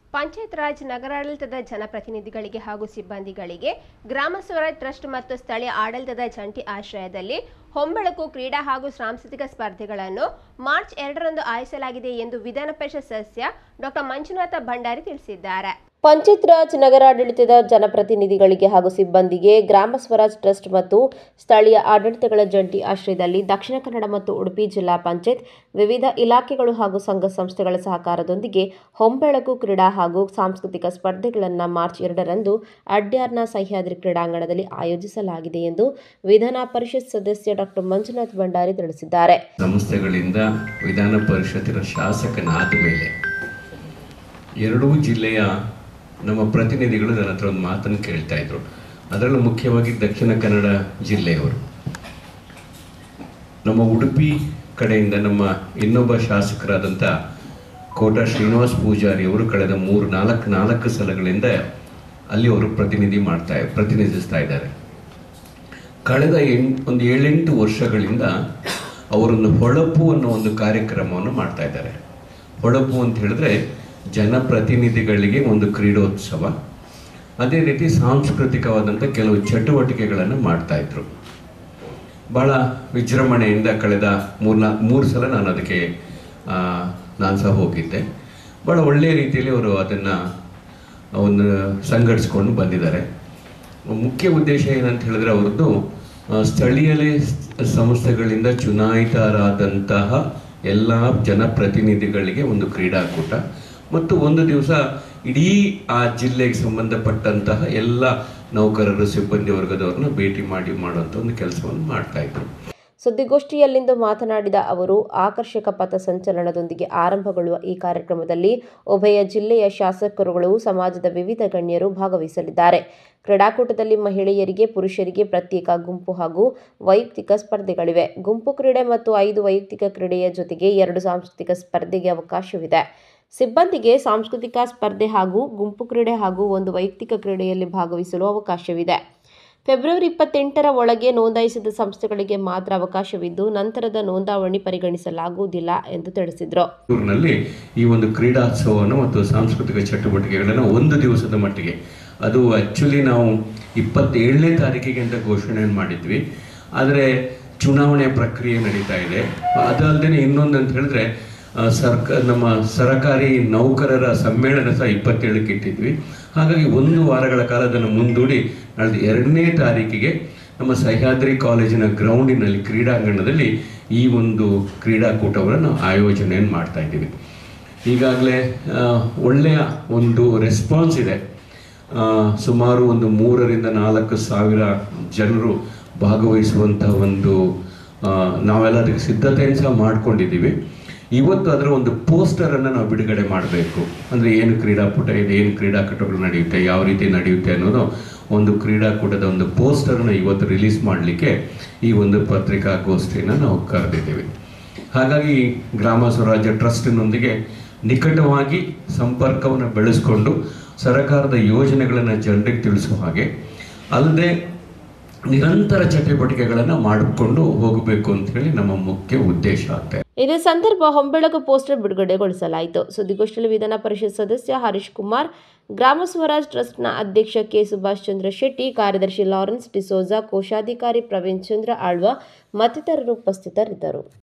ಪಂಚಾಯತ್ ರಾಜ್ ನಗರಾಡಳಿತದ ಜನಪ್ರತಿನಿಧಿಗಳಿಗೆ ಹಾಗೂ ಸಿಬ್ಬಂದಿಗಳಿಗೆ ಗ್ರಾಮ ಸ್ವರಾಜ್ ಟ್ರಸ್ಟ್ ಮತ್ತು ಸ್ಥಳೀಯ ಆಡಳಿತದ ಜಂಟಿ ಆಶ್ರಯದಲ್ಲಿ ಹೊಂಬಳಕು ಕ್ರೀಡಾ ಹಾಗೂ ಸಾಂಸ್ಕೃತಿಕ ಸ್ಪರ್ಧೆಗಳನ್ನು ಮಾರ್ಚ್ ಎರಡರಂದು ಆಯೋಜಿಸಲಾಗಿದೆ ಎಂದು ವಿಧಾನ ಪರಿಷತ್ ಸದಸ್ಯ ಡಾಕ್ಟರ್ ಮಂಜುನಾಥ ಭಂಡಾರಿ ತಿಳಿಸಿದ್ದಾರೆ ಪಂಚಾಯತ್ ರಾಜ್ ನಗರಾಡಳಿತದ ಜನಪ್ರತಿನಿಧಿಗಳಿಗೆ ಹಾಗೂ ಸಿಬ್ಬಂದಿಗೆ ಗ್ರಾಮ ಸ್ವರಾಜ್ ಟ್ರಸ್ಟ್ ಮತ್ತು ಸ್ಥಳೀಯ ಆಡಳಿತಗಳ ಜಂಟಿ ಆಶ್ರಯದಲ್ಲಿ ದಕ್ಷಿಣ ಕನ್ನಡ ಮತ್ತು ಉಡುಪಿ ಜಿಲ್ಲಾ ಪಂಚಾಯತ್ ವಿವಿಧ ಇಲಾಖೆಗಳು ಹಾಗೂ ಸಂಘ ಸಂಸ್ಥೆಗಳ ಸಹಕಾರದೊಂದಿಗೆ ಹೊಂಬೆಳಕು ಕ್ರೀಡಾ ಹಾಗೂ ಸಾಂಸ್ಕೃತಿಕ ಸ್ಪರ್ಧೆಗಳನ್ನು ಮಾರ್ಚ್ ಎರಡರಂದು ಅಡ್ಯಾರ್ನ ಸಹ್ಯಾದ್ರಿ ಕ್ರೀಡಾಂಗಣದಲ್ಲಿ ಆಯೋಜಿಸಲಾಗಿದೆ ಎಂದು ವಿಧಾನ ಪರಿಷತ್ ಸದಸ್ಯ ಡಾಕ್ಟರ್ ಮಂಜುನಾಥ್ ಭಂಡಾರಿ ತಿಳಿಸಿದ್ದಾರೆ ಸಂಸ್ಥೆಗಳಿಂದ ವಿಧಾನ ಪರಿಷತ್ತಿನ ಶಾಸಕನಾದ ಮೇಲೆ ಎರಡೂ ಜಿಲ್ಲೆಯ ನಮ್ಮ ಪ್ರತಿನಿಧಿಗಳು ನನ್ನ ಹತ್ರ ಒಂದು ಮಾತನ್ನು ಕೇಳ್ತಾ ಇದ್ರು ಅದರಲ್ಲೂ ಮುಖ್ಯವಾಗಿ ದಕ್ಷಿಣ ಕನ್ನಡ ಜಿಲ್ಲೆಯವರು ನಮ್ಮ ಉಡುಪಿ ಕಡೆಯಿಂದ ನಮ್ಮ ಇನ್ನೊಬ್ಬ ಶಾಸಕರಾದಂಥ ಕೋಟ ಶ್ರೀನಿವಾಸ್ ಪೂಜಾರಿ ಅವರು ಕಳೆದ ಮೂರು ನಾಲ್ಕು ನಾಲ್ಕು ಸಲಗಳಿಂದ ಅಲ್ಲಿ ಅವರು ಪ್ರತಿನಿಧಿ ಮಾಡ್ತಾ ಪ್ರತಿನಿಧಿಸ್ತಾ ಇದ್ದಾರೆ ಕಳೆದ ಎಂಟು ಒಂದು ಏಳೆಂಟು ವರ್ಷಗಳಿಂದ ಅವರೊಂದು ಹೊಳಪು ಅನ್ನೋ ಒಂದು ಕಾರ್ಯಕ್ರಮವನ್ನು ಮಾಡ್ತಾ ಇದ್ದಾರೆ ಹೊಳಪು ಅಂತ ಹೇಳಿದ್ರೆ ಜನಪ್ರತಿನಿಧಿಗಳಿಗೆ ಒಂದು ಕ್ರೀಡೋತ್ಸವ ಅದೇ ರೀತಿ ಸಾಂಸ್ಕೃತಿಕವಾದಂಥ ಕೆಲವು ಚಟುವಟಿಕೆಗಳನ್ನು ಮಾಡ್ತಾ ಇದ್ರು ಭಾಳ ವಿಜೃಂಭಣೆಯಿಂದ ಕಳೆದ ಮೂರ್ನಾ ಮೂರು ಸಲ ನಾನು ಅದಕ್ಕೆ ಆ, ನಾನು ಸಹ ಹೋಗಿದ್ದೆ ಭಾಳ ಒಳ್ಳೆಯ ರೀತಿಯಲ್ಲಿ ಅವರು ಅದನ್ನು ಒಂದು ಸಂಘಟಿಸ್ಕೊಂಡು ಬಂದಿದ್ದಾರೆ ಮುಖ್ಯ ಉದ್ದೇಶ ಏನಂತ ಹೇಳಿದ್ರೆ ಅವ್ರದ್ದು ಆ, ಸ್ಥಳೀಯಲೇ ಸ್- ಸಂಸ್ಥೆಗಳಿಂದ ಚುನಾಯಿತರಾದಂತಹ ಎಲ್ಲ ಜನಪ್ರತಿನಿಧಿಗಳಿಗೆ ಒಂದು ಕ್ರೀಡಾಕೂಟ ಮತ್ತು ಒಂದು ದಿವಸ ಇಡೀ ಆ ಜಿಲ್ಲೆಗೆ ಸಂಬಂಧಪಟ್ಟಂತಹ ಎಲ್ಲ ನೌಕರರು ಸಿಬ್ಬಂದಿ ವರ್ಗದವ್ರನ್ನ ಭೇಟಿ ಮಾಡಿ ಮಾಡುವಂಥ ಒಂದು ಕೆಲಸವನ್ನು ಮಾಡ್ತಾ ಇದ್ರು ಸುದ್ದಿಗೋಷ್ಠಿಯಲ್ಲಿಂದು ಮಾತನಾಡಿದ ಅವರು ಆಕರ್ಷಕ ಪಥ ಸಂಚಲನದೊಂದಿಗೆ ಆರಂಭಗೊಳ್ಳುವ ಈ ಕಾರ್ಯಕ್ರಮದಲ್ಲಿ ಉಭಯ ಜಿಲ್ಲೆಯ ಶಾಸಕರುಗಳು ಸಮಾಜದ ವಿವಿಧ ಗಣ್ಯರು ಭಾಗವಹಿಸಲಿದ್ದಾರೆ ಕ್ರೀಡಾಕೂಟದಲ್ಲಿ ಮಹಿಳೆಯರಿಗೆ ಪುರುಷರಿಗೆ ಪ್ರತ್ಯೇಕ ಗುಂಪು ಹಾಗೂ ವೈಯಕ್ತಿಕ ಸ್ಪರ್ಧೆಗಳಿವೆ ಗುಂಪು ಕ್ರೀಡೆ ಮತ್ತು ಐದು ವೈಯಕ್ತಿಕ ಕ್ರೀಡೆಯ ಜೊತೆಗೆ ಎರಡು ಸಾಂಸ್ಕೃತಿಕ ಸ್ಪರ್ಧೆಗೆ ಅವಕಾಶವಿದೆ ಸಿಬ್ಬಂದಿಗೆ ಸಾಂಸ್ಕೃತಿಕ ಸ್ಪರ್ಧೆ ಹಾಗೂ ಗುಂಪು ಕ್ರೀಡೆ ಹಾಗೂ ಒಂದು ವೈಯಕ್ತಿಕ ಕ್ರೀಡೆಯಲ್ಲಿ ಭಾಗವಹಿಸಲು ಅವಕಾಶವಿದೆ ಫೆಬ್ರವರಿ ಇಪ್ಪತ್ತೆಂಟರ ಒಳಗೆ ನೋಂದಾಯಿಸಿದ ಸಂಸ್ಥೆಗಳಿಗೆ ಮಾತ್ರ ಅವಕಾಶವಿದ್ದು ನಂತರದ ನೋಂದಾವಣಿ ಪರಿಗಣಿಸಲಾಗುವುದಿಲ್ಲ ಎಂದು ತಿಳಿಸಿದರು ಊರಿನಲ್ಲಿ ಈ ಒಂದು ಕ್ರೀಡೋತ್ಸವವನ್ನು ಮತ್ತು ಸಾಂಸ್ಕೃತಿಕ ಚಟುವಟಿಕೆಗಳನ್ನು ಒಂದು ದಿವಸದ ಮಟ್ಟಿಗೆ ಅದು ಆ್ಯಕ್ಚುಲಿ ನಾವು ಇಪ್ಪತ್ತೇಳನೇ ತಾರೀಕಿಗೆ ಅಂತ ಘೋಷಣೆಯನ್ನು ಮಾಡಿದ್ವಿ ಆದರೆ ಚುನಾವಣೆ ಪ್ರಕ್ರಿಯೆ ನಡೀತಾ ಇದೆ ಅದಲ್ಲದೆ ಇನ್ನೊಂದು ಅಂತ ಹೇಳಿದ್ರೆ ಆ, ಸರ್ಕ ನಮ್ಮ ಸರಕಾರಿ ನೌಕರರ ಸಮ್ಮೇಳನ ಸಹ ಇಪ್ಪತ್ತೇಳಕ್ಕೆ ಇಟ್ಟಿದ್ವಿ ಹಾಗಾಗಿ ಒಂದು ವಾರಗಳ ಕಾಲ ಅದನ್ನು ಮುಂದೂಡಿ ನಾಳೆ ಎರಡನೇ ತಾರೀಕಿಗೆ ನಮ್ಮ ಸಹ್ಯಾದ್ರಿ ಕಾಲೇಜಿನ ಗ್ರೌಂಡಿನಲ್ಲಿ ಕ್ರೀಡಾಂಗಣದಲ್ಲಿ ಈ ಒಂದು ಕ್ರೀಡಾಕೂಟವನ್ನು ನಾವು ಆಯೋಜನೆಯನ್ನು ಮಾಡ್ತಾ ಇದ್ದೀವಿ ಈಗಾಗಲೇ ಒಳ್ಳೆಯ ಒಂದು ರೆಸ್ಪಾನ್ಸ್ ಇದೆ ಆ, ಸುಮಾರು ಒಂದು ಮೂರರಿಂದ ನಾಲ್ಕು ಸಾವಿರ ಜನರು ಭಾಗವಹಿಸುವಂಥ ಒಂದು ಆ, ನಾವೆಲ್ಲ ಅದಕ್ಕೆ ಸಿದ್ಧತೆಯನ್ನು ಸಹ ಮಾಡ್ಕೊಂಡಿದ್ದೀವಿ ಇವತ್ತು ಅದರ ಒಂದು ಪೋಸ್ಟರನ್ನು ನಾವು ಬಿಡುಗಡೆ ಮಾಡಬೇಕು ಅಂದರೆ ಏನು ಕ್ರೀಡಾಕೂಟ ಇದೆ ಏನು ಕ್ರೀಡಾಕೂಟಗಳು ನಡೆಯುತ್ತೆ ಯಾವ ರೀತಿ ನಡೆಯುತ್ತೆ ಅನ್ನೋದು ಒಂದು ಕ್ರೀಡಾಕೂಟದ ಒಂದು ಪೋಸ್ಟರನ್ನು ಇವತ್ತು ರಿಲೀಸ್ ಮಾಡಲಿಕ್ಕೆ ಈ ಒಂದು ಪತ್ರಿಕಾಗೋಷ್ಠಿನ ನಾವು ಕರೆದಿದ್ದೀವಿ ಹಾಗಾಗಿ ಗ್ರಾಮ ಸ್ವರಾಜ್ಯ ಟ್ರಸ್ಟಿನೊಂದಿಗೆ ನಿಕಟವಾಗಿ ಸಂಪರ್ಕವನ್ನು ಬೆಳೆಸ್ಕೊಂಡು ಸರ್ಕಾರದ ಯೋಜನೆಗಳನ್ನು ಜನರಿಗೆ ತಿಳಿಸುವ ಹಾಗೆ ಅಲ್ಲದೆ ನಿರಂತರ ಚಟುವಟಿಕೆಗಳನ್ನು ಮಾಡಿಕೊಂಡು ಹೋಗಬೇಕು ಅಂತ ಹೇಳಿ ನಮ್ಮ ಮುಖ್ಯ ಉದ್ದೇಶ ಆಗ್ತಾ ಇದೆ ಇದೇ ಸಂದರ್ಭ ಹೊಂಬೆಳಕು ಪೋಸ್ಟರ್ ಬಿಡುಗಡೆಗೊಳಿಸಲಾಯಿತು ಸುದ್ದಿಗೋಷ್ಠಿಯಲ್ಲಿ ವಿಧಾನ ಪರಿಷತ್ ಸದಸ್ಯ ಹರೀಶ್ ಕುಮಾರ್ ಗ್ರಾಮ ಸ್ವರಾಜ್ ಟ್ರಸ್ಟ್ನ ಅಧ್ಯಕ್ಷ ಕೆ ಸುಭಾಷ್ ಚಂದ್ರ ಶೆಟ್ಟಿ ಕಾರ್ಯದರ್ಶಿ ಲಾರೆನ್ಸ್ ಡಿಸೋಜಾ ಕೋಶಾಧಿಕಾರಿ ಪ್ರವೀಣ್ ಚಂದ್ರ ಆಳ್ವ ಮತ್ತಿತರರು ಉಪಸ್ಥಿತರಿದ್ದರು